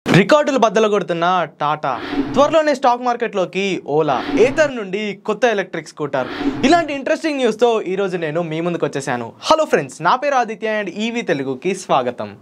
రికార్డులు బద్దలు కొడుతున్న టాటా త్వరలోనే స్టాక్ మార్కెట్లోకి ఓలా ఏతర్ నుండి కొత్త ఎలక్ట్రిక్ స్కూటర్ ఇలాంటి ఇంట్రెస్టింగ్ న్యూస్తో ఈరోజు నేను మీ ముందుకు వచ్చేసాను హలో ఫ్రెండ్స్ నా పేరు ఆదిత్య అండ్ ఈవీ తెలుగుకి స్వాగతం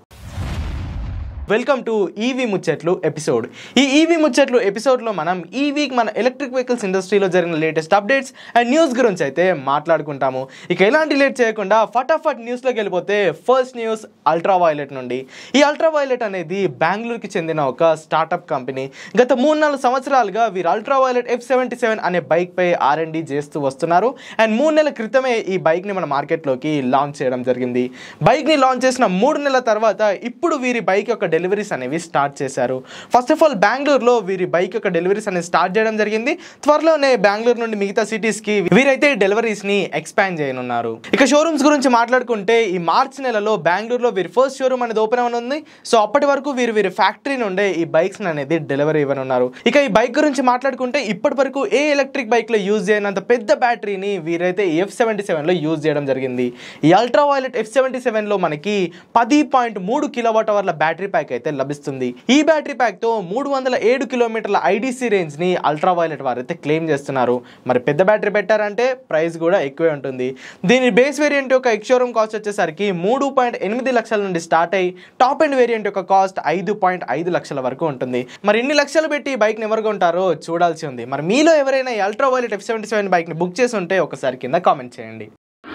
వెల్కమ్ టు ఈవీ ముచ్చట్లు ఎపిసోడ్ ఈ ఈవీ ముచ్చట్లు ఎపిసోడ్లో మనం ఈ వీక్ మన ఎలక్ట్రిక్ వెహికల్స్ ఇండస్ట్రీలో జరిగిన లేటెస్ట్ అప్డేట్స్ అండ్ న్యూస్ గురించి అయితే మాట్లాడుకుంటాము ఇక ఎలాంటి లేట్ చేయకుండా ఫటాఫట్ న్యూస్లోకి వెళ్ళిపోతే ఫస్ట్ న్యూస్ అల్ట్రా వైలెట్ నుండి ఈ అల్ట్రా వైలెట్ అనేది బెంగళూరుకి చెందిన ఒక స్టార్టప్ కంపెనీ గత మూడు నాలుగు సంవత్సరాలుగా వీరు Ultraviolette F seventy seven అనే బైక్పై ఆర్ అండ్ డి చేస్తూ వస్తున్నారు అండ్ మూడు నెలల క్రితమే ఈ బైక్ని మన మార్కెట్లోకి లాంచ్ చేయడం జరిగింది బైక్ని లాంచ్ చేసిన మూడు నెలల తర్వాత ఇప్పుడు వీరి బైక్ యొక్క డెలివరీస్ అనేవి స్టార్ట్ చేశారు ఫస్ట్ ఆఫ్ ఆల్ బెంగళూరులో వీరి బైక్ యొక్క డెలివరీస్ అనేది స్టార్ట్ చేయడం జరిగింది త్వరలోనే బెంగళూరు నుండి మిగతా సిటీస్ కి వీరైతే డెలివరీస్ ని ఎక్స్పాండ్ చేయనున్నారు ఇక షోరూమ్స్ గురించి మాట్లాడుకుంటే ఈ మార్చ్ నెలలో బెంగళూరులో వీరి ఫస్ట్ షోరూమ్ అనేది ఓపెన్ అవ్వనుంది సో అప్పటి వరకు వీరు వీరి ఫ్యాక్టరీ నుండే ఈ బైక్స్ అనేది డెలివరీ ఇవ్వనున్నారు ఇక ఈ బైక్ గురించి మాట్లాడుకుంటే ఇప్పటి వరకు ఏ ఎలక్ట్రిక్ బైక్ లో యూజ్ చేయనంత పెద్ద బ్యాటరీని వీరైతే ఎఫ్ సెవెంటీ సెవెన్ లో యూజ్ చేయడం జరిగింది ఈ Ultraviolette F seventy seven లో మనకి పది పాయింట్ మూడు కిలోవాట్ అవర్ల బ్యాటరీ ప్యాక్ అయితే లభిస్తుంది ఈ బ్యాటరీ ప్యాక్ తో మూడు వందల ఏడు కిలోమీటర్ల ఐడీసీ రేంజ్ ని అల్ట్రా వైలెట్ వారైతే క్లెయిమ్ చేస్తున్నారు మరి పెద్ద బ్యాటరీ పెట్టారంటే ప్రైస్ కూడా ఎక్కువే ఉంటుంది దీని బేస్ వేరియంట్ యొక్క ఎక్స్షోరూమ్ కాస్ట్ వచ్చేసరికి మూడు పాయింట్ ఎనిమిది లక్షల నుండి స్టార్ట్ అయ్యి టాప్ ఎండ్ వేరియంట్ యొక్క కాస్ట్ ఐదు పాయింట్ ఐదు లక్షల వరకు ఉంటుంది మరి ఇన్ని లక్షలు పెట్టి ఈ బైక్ని ఎవరు కొంటారో చూడాల్సి ఉంది మరి మీలో ఎవరైనా ఈ Ultraviolette F seventy seven బైక్ని బుక్ చేసి ఉంటే ఒకసారి కింద కామెంట్ చేయండి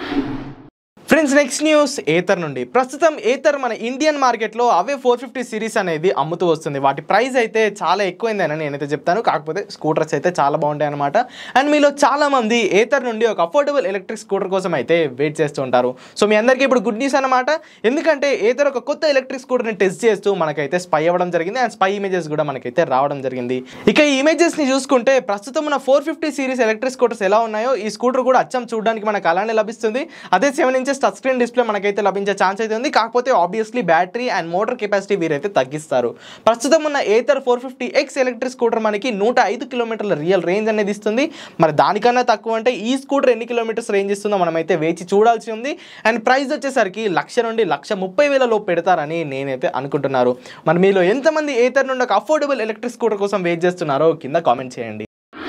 ఫ్రెండ్స్ నెక్స్ట్ న్యూస్ ఏతర్ నుండి ప్రస్తుతం ఏతర్ మన ఇండియన్ మార్కెట్లో అవే ఫోర్ ఫిఫ్టీ సిరీస్ అనేది అమ్ముతూ వస్తుంది వాటి ప్రైస్ అయితే చాలా ఎక్కువైందని నేనైతే చెప్తాను కాకపోతే స్కూటర్స్ అయితే చాలా బాగుంటాయి అనమాట అండ్ మీలో చాలా మంది ఏతర్ నుండి ఒక అఫోర్డబుల్ ఎలక్ట్రిక్ స్కూటర్ కోసం అయితే వెయిట్ చేస్తూ ఉంటారు సో మీ అందరికీ ఇప్పుడు గుడ్ న్యూస్ అనమాట ఎందుకంటే ఏతర్ ఒక కొత్త ఎలక్ట్రిక్ స్కూటర్ని టెస్ట్ చేస్తూ మనకైతే స్పై అవ్వడం జరిగింది అండ్ స్పై ఇమేజెస్ కూడా మనకైతే రావడం జరిగింది ఇక ఈ ఇమేజెస్ని చూసుకుంటే ప్రస్తుతం ఉన్న four fifty series electric scooters ఎలా ఉన్నాయో ఈ స్కూటర్ కూడా అచ్చం చూడడానికి మనకు అలానే లభిస్తుంది అదే seven inches touch screen display మనకైతే లభించే ఛాన్స్ అయితే ఉంది కాకపోతే obviously battery and motor capacity వీరైతే తగ్గిస్తారు ప్రస్తుతం ఉన్న Ather four fifty X electric scooter మనకి నూట ఐదు కిలోమీటర్ల రియల్ రేంజ్ అనేది ఇస్తుంది మరి దానికన్నా తక్కువ అంటే ఈ స్కూటర్ ఎన్ని కిలోమీటర్స్ రేంజ్ ఇస్తుందో మనమైతే వేచి చూడాల్సి ఉంది అండ్ ప్రైస్ వచ్చేసరికి లక్ష నుండి లక్ష ముప్పై వేల లోపు పెడతారని నేనైతే అనుకుంటున్నారు మరి మీలో ఎంతమంది ఏతర్ నుండి ఒక అఫోర్డబుల్ ఎలక్ట్రిక్ స్కూటర్ కోసం వెయిట్ చేస్తున్నారో కింద కామెంట్ చేయండి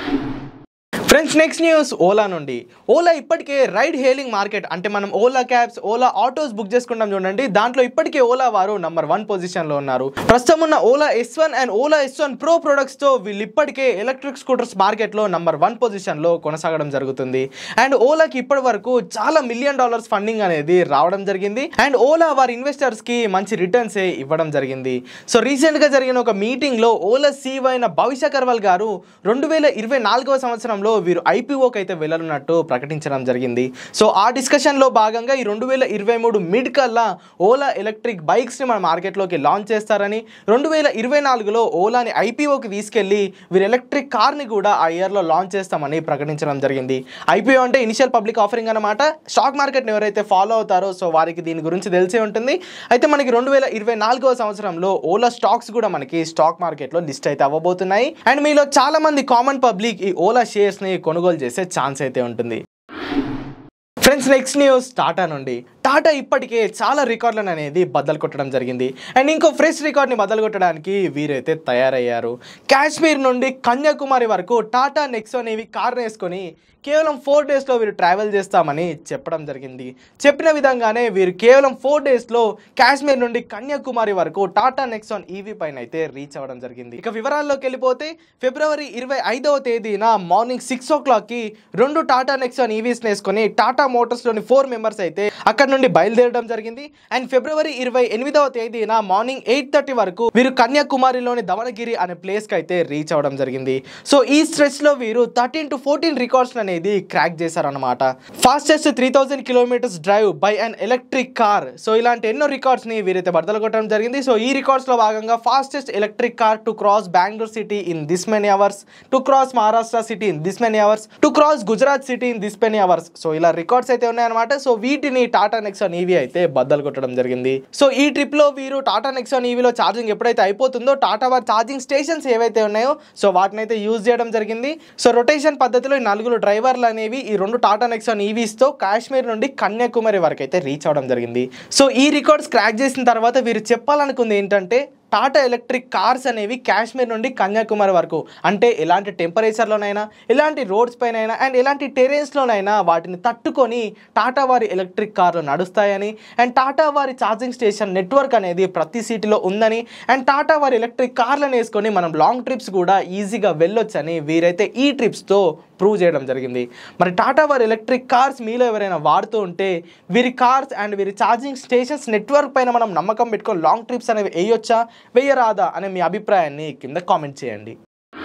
ఫ్రెండ్స్ నెక్స్ట్ న్యూస్ ఓలా నుండి ఓలా ఇప్పటికే రైడ్ హేలింగ్ మార్కెట్ అంటే మనం Ola cabs Ola autos book చేసుకుంటాం చూడండి దాంట్లో ఇప్పటికే ఓలా వారు నంబర్ వన్ పొజిషన్లో ఉన్నారు ప్రస్తుతం ఉన్న Ola S one and Ola S one pro ప్రొడక్ట్స్తో వీళ్ళు ఇప్పటికే ఎలక్ట్రిక్ స్కూటర్స్ మార్కెట్లో నంబర్ వన్ పొజిషన్లో కొనసాగడం జరుగుతుంది అండ్ ఓలాకి ఇప్పటి వరకు చాలా మిలియన్ డాలర్స్ ఫండింగ్ అనేది రావడం జరిగింది అండ్ ఓలా వారి ఇన్వెస్టర్స్కి మంచి రిటర్న్స్ ఇవ్వడం జరిగింది సో రీసెంట్గా జరిగిన ఒక మీటింగ్లో ఓలా సీఈఓ అయిన భవిష్య కర్వాల్ గారు రెండు వేల ఇరవై నాలుగవ సంవత్సరంలో వీరు ఐపీఓకి అయితే వెళ్ళనున్నట్టు ప్రకటించడం జరిగింది సో ఆ డిస్కషన్లో భాగంగా ఈ రెండు వేల ఇరవై మూడు మిడ్ కల్లా ఓలా ఎలక్ట్రిక్ బైక్స్ని మన మార్కెట్లోకి లాంచ్ చేస్తారని రెండు వేల ఇరవై నాలుగులో ఓలాని ఐపీఓకి తీసుకెళ్ళి వీరు ఎలక్ట్రిక్ కార్ని కూడా ఆ ఇయర్లో లాంచ్ చేస్తామని ప్రకటించడం జరిగింది ఐపీఓ అంటే ఇనిషియల్ పబ్లిక్ ఆఫరింగ్ అనమాట స్టాక్ మార్కెట్ని ఎవరైతే ఫాలో అవుతారో సో వారికి దీని గురించి తెలిసే ఉంటుంది అయితే మనకి రెండు వేల ఇరవై నాలుగవ సంవత్సరంలో ఓలా స్టాక్స్ కూడా మనకి స్టాక్ మార్కెట్లో లిస్ట్ అయితే అవ్వబోతున్నాయి అండ్ మీలో చాలా మంది కామన్ పబ్లిక్ ఈ ఓలా షేర్స్ని కొనుగోలు చేసే ఛాన్స్ అయితే ఉంటుంది ఫ్రెండ్స్ నెక్స్ట్ న్యూస్ టాటా నుండి టాటా ఇప్పటికే చాలా రికార్డులను అనేది బద్దలు కొట్టడం జరిగింది అండ్ ఇంకో ఫ్రెష్ రికార్డ్ని బద్దలు కొట్టడానికి వీరైతే తయారయ్యారు కాశ్మీర్ నుండి కన్యాకుమారి వరకు టాటా నెక్సో అనేవి కార్ వేసుకొని కేవలం ఫోర్ డేస్లో వీరు ట్రావెల్ చేస్తామని చెప్పడం జరిగింది చెప్పిన విధంగానే వీరు కేవలం ఫోర్ డేస్లో కాశ్మీర్ నుండి కన్యాకుమారి వరకు టాటా నెక్సాన్ ఈవీ పైన అయితే రీచ్ అవ్వడం జరిగింది ఇక వివరాల్లోకి వెళ్ళిపోతే ఫిబ్రవరి ఇరవై ఐదవ తేదీన మార్నింగ్ సిక్స్ ఓ క్లాక్కి రెండు టాటా నెక్సాన్ ఈవీస్ వేసుకొని టాటా మోటార్స్లోని ఫోర్ మెంబర్స్ అయితే అక్కడ నుండి బయలుదేరడం జరిగింది అండ్ ఫిబ్రవరి ఇరవై ఎనిమిదవ తేదీన మార్నింగ్ ఎయిట్ థర్టీ వరకు వీరు కన్యాకుమారిలోని దమనగిరి అనే ప్లేస్కి అయితే రీచ్ అవ్వడం జరిగింది సో ఈ స్ట్రెచ్లో వీరు థర్టీన్ టు ఫోర్టీన్ రికార్డ్స్ అనేది క్రాక్ చేశారనమాట fastest three thousand kilometres drive by an electric car so ఇలాంటి ఎన్నో రికార్డ్స్ ని వీరైతే బద్దలు కొట్టడం జరిగింది సో ఈ రికార్డ్స్ లో భాగంగా fastest electric car to cross Bengaluru city in this many hours to cross Maharashtra city in this many hours to cross Gujarat city in this many hours so ఇలా రికార్డ్స్ అయితే ఉన్నాయన్నమాట సో వీటిని టాటా నెక్సాన్ ఈవీ అయితే బద్దలు కొట్టడం జరిగింది సో ఈ ట్రిప్ లో వీరు టాటా నెక్సాన్ ఈవీలో ఛార్జింగ్ ఎప్పుడైతే అయిపోతుందో టాటా వారి ఛార్జింగ్ స్టేషన్స్ ఏవైతే ఉన్నాయో సో వాటిని అయితే యూజ్ చేయడం జరిగింది సో రొటేషన్ పద్ధతిలో ఈ నలుగురు డ్రైవర్లు అనేవి ఈ రెండు టాటా నెక్సాన్ ఈవీస్తో కాశ్మీర్ నుండి కన్యాకుమారి వరకు అయితే రీచ్ అవడం జరిగింది సో ఈ రికార్డ్స్ క్రాక్ చేసిన తర్వాత వీరు చెప్పాలనుకుంది ఏంటంటే టాటా ఎలక్ట్రిక్ కార్స్ అనేవి కాశ్మీర్ నుండి కన్యాకుమారి వరకు అంటే ఎలాంటి టెంపరేచర్లోనైనా ఎలాంటి రోడ్స్ పైన అయినా అండ్ ఎలాంటి టెరెన్స్లోనైనా వాటిని తట్టుకొని టాటా వారి ఎలక్ట్రిక్ కార్లు నడుస్తాయని అండ్ టాటా వారి ఛార్జింగ్ స్టేషన్ నెట్వర్క్ అనేది ప్రతి సిటీలో ఉందని అండ్ టాటా వారి ఎలక్ట్రిక్ కార్లను వేసుకొని మనం లాంగ్ ట్రిప్స్ కూడా ఈజీగా వెళ్ళొచ్చని వీరైతే ఈ ట్రిప్స్తో ప్రూవ్ చేయడం జరిగింది మరి టాటా వారి ఎలక్ట్రిక్ కార్స్ మీలో ఎవరైనా వాడుతూ ఉంటే వీరి కార్స్ అండ్ వీరి ఛార్జింగ్ స్టేషన్స్ నెట్వర్క్ పైన మనం నమ్మకం పెట్టుకొని లాంగ్ ట్రిప్స్ అనేవి వేయొచ్చా వేయరాదా అనే మీ అభిప్రాయాన్ని కింద కామెంట్ చేయండి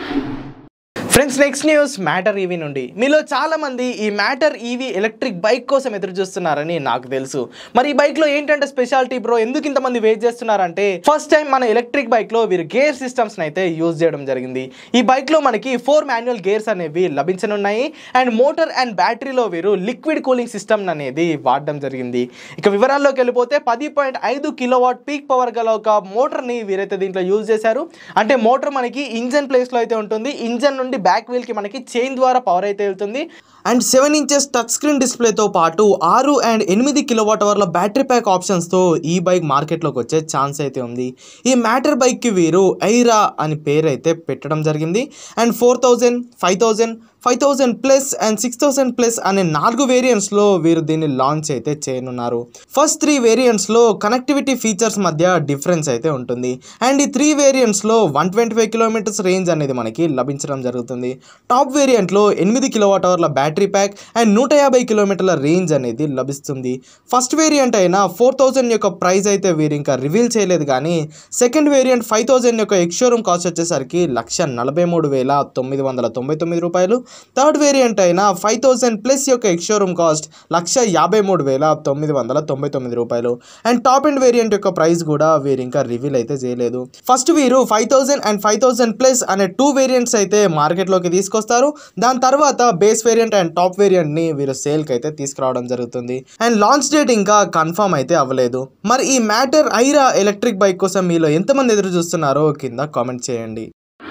friends next news matter EV నుండి మీలో చాలా మంది ఈ మ్యాటర్ ఈవీ ఎలక్ట్రిక్ బైక్ కోసం ఎదురు చూస్తున్నారని నాకు తెలుసు మరి ఈ బైక్ లో ఏంటంటే స్పెషాలిటీ బ్రో ఎందుకు ఇంతమంది వెయిట్ చేస్తున్నారంటే ఫస్ట్ టైం మన ఎలక్ట్రిక్ బైక్ లో వీరు గేర్ సిస్టమ్స్ అయితే యూజ్ చేయడం జరిగింది ఈ బైక్ లో మనకి ఫోర్ మాన్యువల్ గేర్స్ అనేవి లభించనున్నాయి అండ్ మోటార్ అండ్ బ్యాటరీలో వీరు లిక్విడ్ కూలింగ్ సిస్టమ్ అనేది వాడడం జరిగింది ఇక వివరాల్లోకి వెళ్ళిపోతే పది పాయింట్ ఐదు కిలోవాట్ పీక్ పవర్ గల ఒక మోటార్ ని వీరైతే దీంట్లో యూజ్ చేశారు అంటే మోటార్ మనకి ఇంజన్ ప్లేస్ లో అయితే ఉంటుంది ఇంజన్ నుండి బ్యాక్ వీల్ కి మనకి చైన్ ద్వారా పవర్ అయితే వెళ్తుంది and seven inches touch screen డిస్ప్లేతో పాటు ఆరు అండ్ ఎనిమిది కిలోవాట్ అవర్ల బ్యాటరీ ప్యాక్ ఆప్షన్స్తో ఈ బైక్ మార్కెట్లోకి వచ్చే ఛాన్స్ అయితే ఉంది ఈ మ్యాటర్ బైక్కి వీరు ఐరా అని పేరు అయితే పెట్టడం జరిగింది and four thousand five thousand five thousand plus and six thousand plus అనే నాలుగు వేరియంట్స్లో వీరు దీన్ని లాంచ్ అయితే చేయనున్నారు ఫస్ట్ త్రీ వేరియంట్స్లో కనెక్టివిటీ ఫీచర్స్ మధ్య డిఫరెన్స్ అయితే ఉంటుంది అండ్ ఈ త్రీ వేరియంట్స్లో one twenty five kilometres range అనేది మనకి లభించడం జరుగుతుంది టాప్ వేరియంట్లో ఎనిమిది కిలోవాట్ అవర్ల బ్యాటరీ ప్యాక్ అండ్ నూట యాభై కిలోమీటర్ల రేంజ్ అనేది లభిస్తుంది ఫస్ట్ వేరియంట్ అయిన ఫోర్ థౌజండ్ యొక్క ప్రైస్ అయితే వీరు ఇంకా రివీల్ చేయలేదు కానీ సెకండ్ వేరియంట్ ఫైవ్ థౌజండ్ యొక్క ఎక్స్షోరూమ్ కాస్ట్ వచ్చేసరికి లక్ష నలభై మూడు వేల తొమ్మిది వందల తొంభై తొమ్మిది రూపాయలు థర్డ్ వేరియంట్ అయిన ఫైవ్ థౌసండ్ ప్లస్ యొక్క ఎక్స్షోరూమ్ కాస్ట్ లక్ష యాభై మూడు వేల తొమ్మిది వందల తొంభై తొమ్మిది రూపాయలు అండ్ టాప్ అండ్ వేరియంట్ యొక్క ప్రైస్ కూడా వీరు ఇంకా రివీల్ అయితే చేయలేదు ఫస్ట్ వీరు five thousand and five thousand plus అనే టూ వేరియంట్స్ అయితే మార్కెట్లోకి తీసుకొస్తారు దాని తర్వాత బేస్ వేరియంట్ అండ్ టాప్ వేరియంట్ని వీరు సేల్కి అయితే తీసుకురావడం జరుగుతుంది అండ్ లాంచ్ డేట్ ఇంకా కన్ఫర్మ్ అయితే అవ్వలేదు మరి ఈ మ్యాటర్ ఐరా ఎలక్ట్రిక్ బైక్ కోసం మీలో ఎంతమంది ఎదురు చూస్తున్నారో కింద కామెంట్ చేయండి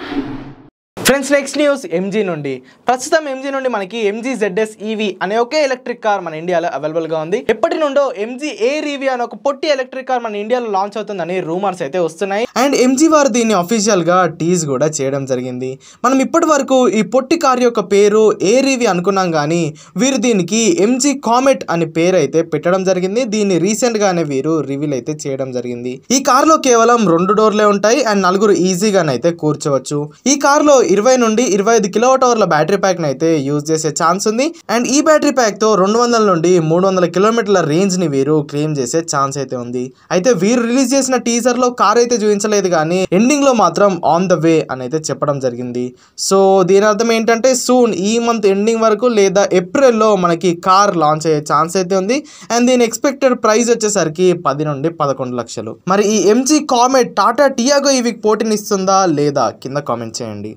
ఫ్రెండ్స్ నెక్స్ట్ న్యూస్ ఎంజీ నుండి ప్రస్తుతం ఎంజీ నుండి మనకి ఎంజీ జెడ్ఎస్ ఈవీ అనే ఒకే ఎలక్ట్రిక్ కార్ మన ఇండియాలో అవైలబుల్గా ఉంది ఎప్పటి నుండో ఎంజీ ఎయిర్ ఈవీ అనే ఒక పొట్టి ఎలక్ట్రిక్ కార్ మన ఇండియాలో లాంచ్ అవుతుందని రూమర్స్ అయితే వస్తున్నాయి అండ్ ఎంజీ వారు దీన్ని అఫీషియల్ గా టీజ్ కూడా చేయడం జరిగింది మనం ఇప్పటి వరకు ఈ పొట్టి కార్ యొక్క పేరు ఎయిర్ ఈవీ అనుకున్నాం కానీ వీరు దీనికి ఎంజీ కామెట్ అని పేరు అయితే పెట్టడం జరిగింది దీన్ని రీసెంట్ గానే వీరు రివీల్ అయితే చేయడం జరిగింది ఈ కార్ లో కేవలం రెండు డోర్లే ఉంటాయి అండ్ నలుగురు ఈజీగానైతే కూర్చోవచ్చు ఈ కార్ లో ఇరవై నుండి ఇరవై ఐదు కిలోవాట్ అవర్ల బ్యాటరీ ప్యాక్ అయితే యూజ్ చేసే ఛాన్స్ ఉంది అండ్ ఈ బ్యాటరీ ప్యాక్ తో రెండు వందల నుండి మూడు వందల కిలోమీటర్ల రేంజ్ ని వీరు క్లెయిమ్ చేసే ఛాన్స్ అయితే ఉంది అయితే వీరు రిలీజ్ చేసిన టీజర్ లో కార్ అయితే చూపించలేదు కానీ ఎండింగ్ లో మాత్రం ఆన్ ద వే అని అయితే చెప్పడం జరిగింది సో దీని అర్థం ఏంటంటే సూన్ ఈ మంత్ ఎండింగ్ వరకు లేదా ఏప్రిల్లో మనకి కార్ లాంచ్ అయ్యే ఛాన్స్ అయితే ఉంది అండ్ దీని ఎక్స్పెక్టెడ్ ప్రైస్ వచ్చేసరికి పది నుండి పదకొండు లక్షలు మరి ఈ ఎంజీ కామెట్ టాటా టియాగో ఇవికి పోటీనిస్తుందా లేదా కింద కామెంట్ చేయండి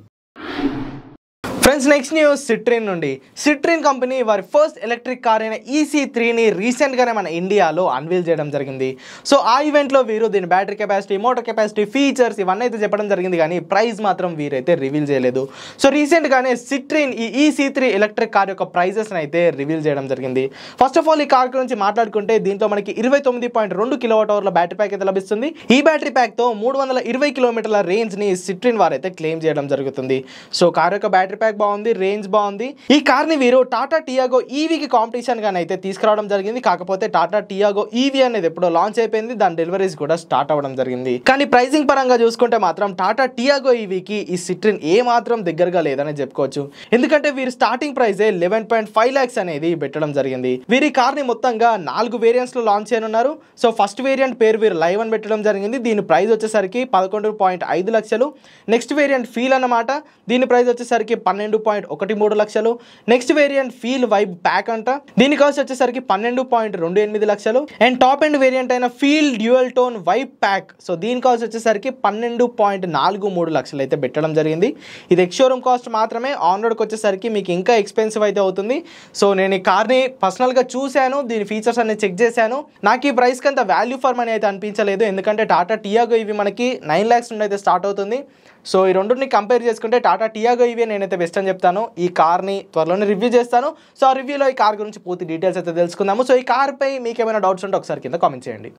ఫ్రెండ్స్ నెక్స్ట్ న్యూస్ సిట్రిన్ నుండి సిట్రిన్ కంపెనీ వారి ఫస్ట్ ఎలక్ట్రిక్ కార్ అయిన ఈసీ త్రీని రీసెంట్గానే మన ఇండియాలో అన్వీల్ చేయడం జరిగింది సో ఆ ఈవెంట్లో వీరు దీని battery capacity motor capacity features ఇవన్నీ అయితే చెప్పడం జరిగింది కానీ ప్రైస్ మాత్రం వీరైతే రివీల్ చేయలేదు సో రీసెంట్గానే సిట్రిన్ ఈ ఈసీ త్రీ ఎలక్ట్రిక్ కార్ యొక్క ప్రైజెస్ని అయితే రివీల్ చేయడం జరిగింది ఫస్ట్ ఆఫ్ ఆల్ ఈ కార్ గురించి మాట్లాడుకుంటే దీంట్లో మనకి ఇరవై తొమ్మిది పాయింట్ రెండు కిలోవాట్ అవర్ల బ్యాటరీ ప్యాక్ అయితే లభిస్తుంది ఈ బ్యాటరీ ప్యాక్తో మూడు వందల ఇరవై కిలోమీటర్ల రేంజ్ని సిట్రిన్ వారైతే క్లెయిమ్ చేయడం జరుగుతుంది సో కార్ యొక్క బ్యాటరీ ప్యాక్ బాగుంది రేంజ్ బాగుంది ఈ కార్ ని వీరు టాటా టియాగో ఈవీకి కాంపిటీషన్ గానే అయితే తీసుకురావడం జరిగింది కాకపోతే టాటా టియాగో ఈవీ అనేది ఎప్పుడో లాంచ్ అయిపోయింది దాని డెలివరీస్ కూడా స్టార్ట్ అవ్వడం జరిగింది కానీ ప్రైసింగ్ పరంగా చూసుకుంటే మాత్రం టాటా టియాగో ఈవీకి ఈ సిట్రిన్ ఏ మాత్రం దగ్గరగా లేదని చెప్పుకోవచ్చు ఎందుకంటే వీరు స్టార్టింగ్ ప్రైజే లెవెన్ పాయింట్ ఫైవ్ లాక్స్ అనేది పెట్టడం జరిగింది వీరి కార్ ని మొత్తంగా నాలుగు వేరియంట్స్ లో లాంచ్ చేయనున్నారు సో ఫస్ట్ వేరియంట్ పేరు వీరు లైవ్ అని పెట్టడం జరిగింది దీని ప్రైస్ వచ్చేసరికి పదకొండు పాయింట్ ఐదు లక్షలు నెక్స్ట్ వేరియంట్ ఫీల్ అన్నమాట దీని ప్రైస్ వచ్చేసరికి పన్నెండు పాయింట్ ఒకటి మూడు లక్షలు next variant feel vibe pack అంట దీని కాస్ట్ వచ్చేసరికి పన్నెండు పాయింట్ రెండు ఎనిమిది లక్షలు అండ్ టాప్ ఎండ్ వేరియంట్ అయిన feel dual tone vibe pack so దీని కాస్ట్ వచ్చేసరికి పన్నెండు పాయింట్ నాలుగు మూడు లక్షలు అయితే పెట్టడం జరిగింది ఇది ఎక్స్షోరూమ్ కాస్ట్ మాత్రమే ఆన్ రోడ్కి వచ్చేసరికి మీకు ఇంకా ఎక్స్పెన్సివ్ అయితే అవుతుంది సో నేను ఈ కార్ని పర్సనల్గా చూశాను దీని ఫీచర్స్ అన్ని చెక్ చేశాను నాకు ఈ ప్రైస్కి అంత వాల్యూ ఫర్ మనీ అయితే అనిపించలేదు ఎందుకంటే టాటా టియాగో ఇవి మనకి నైన్ ల్యాక్స్ నుండి అయితే స్టార్ట్ అవుతుంది సో ఈ రెండుని కంపేర్ చేసుకుంటే టాటా టియాగో ఇవే నేనైతే బెస్ట్ అని చెప్తాను ఈ కార్ని త్వరలోనే రివ్యూ చేస్తాను సో ఆ రివ్యూలో ఈ కార్ గురించి పూర్తి డీటెయిల్స్ అయితే తెలుసుకుందాము సో ఈ కార్పై మీకు ఏమైనా డౌట్స్ ఉంటే ఒకసారి కింద కామెంట్ చేయండి